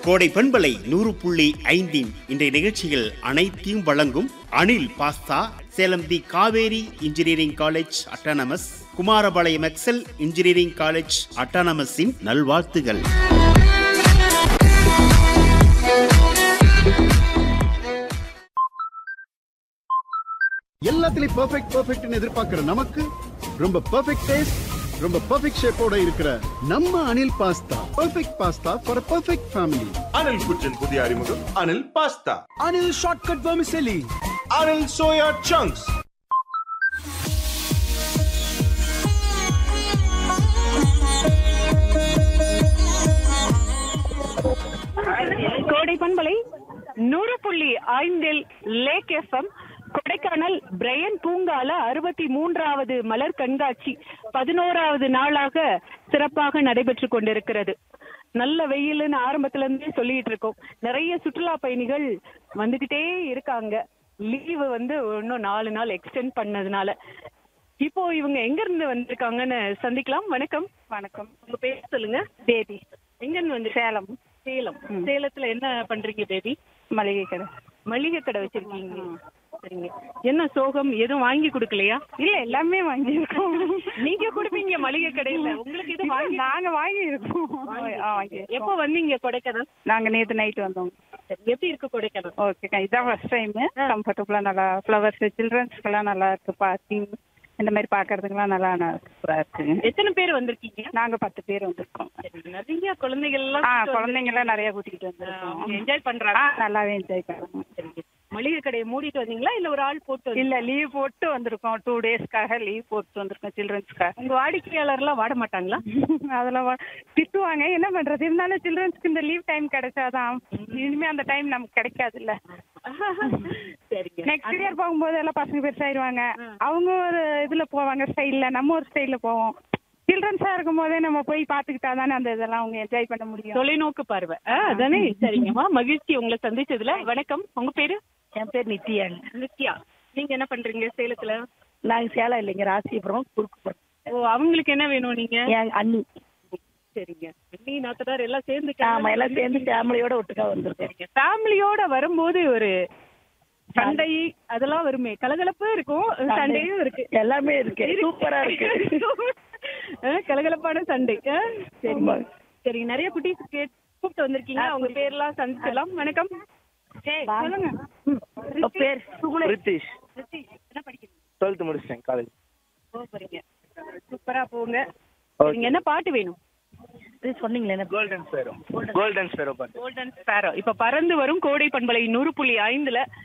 கோடை பண்பலை நூறு புள்ளி ஐந்தின் இன்றைய நிகழ்ச்சிகள் அனைத்தையும் வழங்கும் Anil pasta Salem the Kaveri engineering college autonomous Kumarapalayam Excel engineering college அட்டானமஸின் நல்வாழ்த்துகள் எல்லாத்துலயும் பெர்ஃபெக்ட் பெர்ஃபெக்ட்னு எதிர்பார்க்கிற நமக்கு ரொம்ப பெர்ஃபெக்ட் டேஸ்ட் ரொம்ப பெர்ஃபெக்ட் ஷேப்போட இருக்கிற நம்ம Anil pasta perfect pasta for perfect family Anil குச்சின் புதிய அறிமுகம் Anil pasta Anil shortcut vermicelli Anil soya chunks Kodai பண்பலை நூறு புள்ளி ஐந்தில் லேக் எஃப்எம் கொடைக்கானல் பிரையன் பூங்கால அறுபத்தி மூன்றாவது மலர் கண்காட்சி பதினோராவது நாளாக சிறப்பாக நடைபெற்று கொண்டிருக்கிறது நல்ல வெயில்னு ஆரம்பத்துல இருந்தே சொல்லிட்டு இருக்கோம் நிறைய சுற்றுலா பயணிகள் வந்துகிட்டே இருக்காங்க லீவு வந்து இன்னும் நாலு நாள் எக்ஸ்டெண்ட் பண்ணதுனால இப்போ இவங்க எங்க இருந்து வந்திருக்காங்கன்னு சந்திக்கலாம் வணக்கம் வணக்கம் உங்க பேர் சொல்லுங்க பேபி எங்க இருந்து வந்து சேலம் சேலம் சேலத்துல என்ன பண்றீங்க பேபி மளிகை கடை மளிகை கடை வச்சிருக்கீங்க சரிங்க என்ன சோகம் எதுவும் வாங்கி கொடுக்கலையா இல்ல எல்லாமே வாங்கியிருக்கோம் நீங்க கொடுப்பீங்க மளிகை கடையில உங்களுக்கு இது வாங்கி நாங்க வாங்கி இருக்கோம் வாங்கி எப்போ வந்தீங்க கொடைக்கானல் நாங்க நேத்து நைட் வந்தோம் சரி, எப்படி இருக்கு கொடைக்கானல் ஓகே இதான் ஃபர்ஸ்ட் டைம் கம்ஃபர்டபுளா நல்லா ஃப்ளவர்ஸ் சில்ட்ரன்ஸ்க்கெல்லாம் நல்லா இருக்கு பார்க்கிங் இந்த மாதிரி பாக்குறதுக்கெல்லாம் நல்லா சூப்பரா இருக்குங்க எத்தனை பேர் வந்திருக்கீங்க நாங்க பத்து பேர் வந்திருக்கோம் சரி, நிறைய குழந்தைகள் எல்லாம் ஆ குழந்தைங்க எல்லாம் நிறைய கூட்டிகிட்டு வந்திருக்கோம் என்ஜாய் ஆ பண்றாங்க நல்லாவே என்ஜாய் பண்ணுவோம் சரிங்க. மளிகை கடையை மூடிட்டு வந்தீங்களா இல்ல ஒரு ஆள் போட்டு வந்தீங்களா? இல்ல லீவ் போட்டு வந்திருக்கோம் டூ டேஸ்க்காக லீவ் போட்டு வந்திருக்கோம் சில்ட்ரன்ஸ்க்காக உங்க வாடிக்கையாளர் எல்லாம் வாட மாட்டாங்களா அதெல்லாம் வா- திட்டுவாங்க என்ன பண்றது இருந்தாலும் சில்ட்ரன்ஸ்க்கு இந்த லீவ் டைம் கிடைச்சாதான் இனிமே அந்த டைம் நமக்கு கிடைக்காதுல்ல சரிங்க நெக்ஸ்ட் இயர் போகும்போது எல்லாம் பசங்க பெருசாயிருவாங்க அவங்க ஒரு இதுல போவாங்க ஸ்டைல்ல நம்ம ஒரு ஸ்டைல்ல போவோம் சில்ட்ரன்ஸா இருக்கும் போதே நம்ம போய் பாத்துக்கிட்டா தானே அந்த இதெல்லாம் அவங்க என்ஜாய் பண்ண முடியும் தொலைநோக்கு பார்வை ஆ, அதானே சரிங்கம்மா மகிழ்ச்சி உங்களை சந்திச்சதுல வணக்கம் உங்க பேரு என் பேர் நித்யா நித்யா நீங்க என்ன பண்றீங்க சேலத்துல நாங்க சேலம் இல்லைங்க ராசிபுரம் குறுக்குப்புறம் ஓ அவங்களுக்கு என்ன வேணும் நீங்க என் அண்ணி சரிங்க அண்ணி நாத்தனார் எல்லாம் சேர்ந்து ஆமா எல்லாம் சேர்ந்து ஃபேமிலியோட ஒட்டுக்கா வந்திருக்கோம் ஃபேமிலியோட வரும்போது ஒரு சண்டை அதெல்லாம் வருமே கலகலப்பு இருக்கும் சண்டையும் இருக்கு எல்லாமே இருக்கு சூப்பரா இருக்கு ஆ, கலகலப்பான சண்டை ஆ, சரிங்க ஆமா. சரிங்க நிறைய குட்டீஸ் கேட் கூப்பிட்டு வந்திருக்கீங்க அவங்க பேர்லாம் சந்திச்சிடலாம் வணக்கம் சொல்லுங்க உங்க பேர் ரித்தீஷ் ரித்திஷ், என்ன படிக்கிறீங்க டுவெல்த் முடிச்சிட்டேன் காலேஜ் போக போறீங்க சூப்பரா போங்க சரிங்க என்ன பாட்டு வேணும் இது சொன்னீங்களே என்ன கோல்டன் ஸ்பேரோ கோல்டன் ஸ்பேரோ பாட்டு கோல்டன் ஸ்பேரோ இப்ப பறந்து வரும் கோடை பண்பலை நூறு புள்ளி ஐந்துல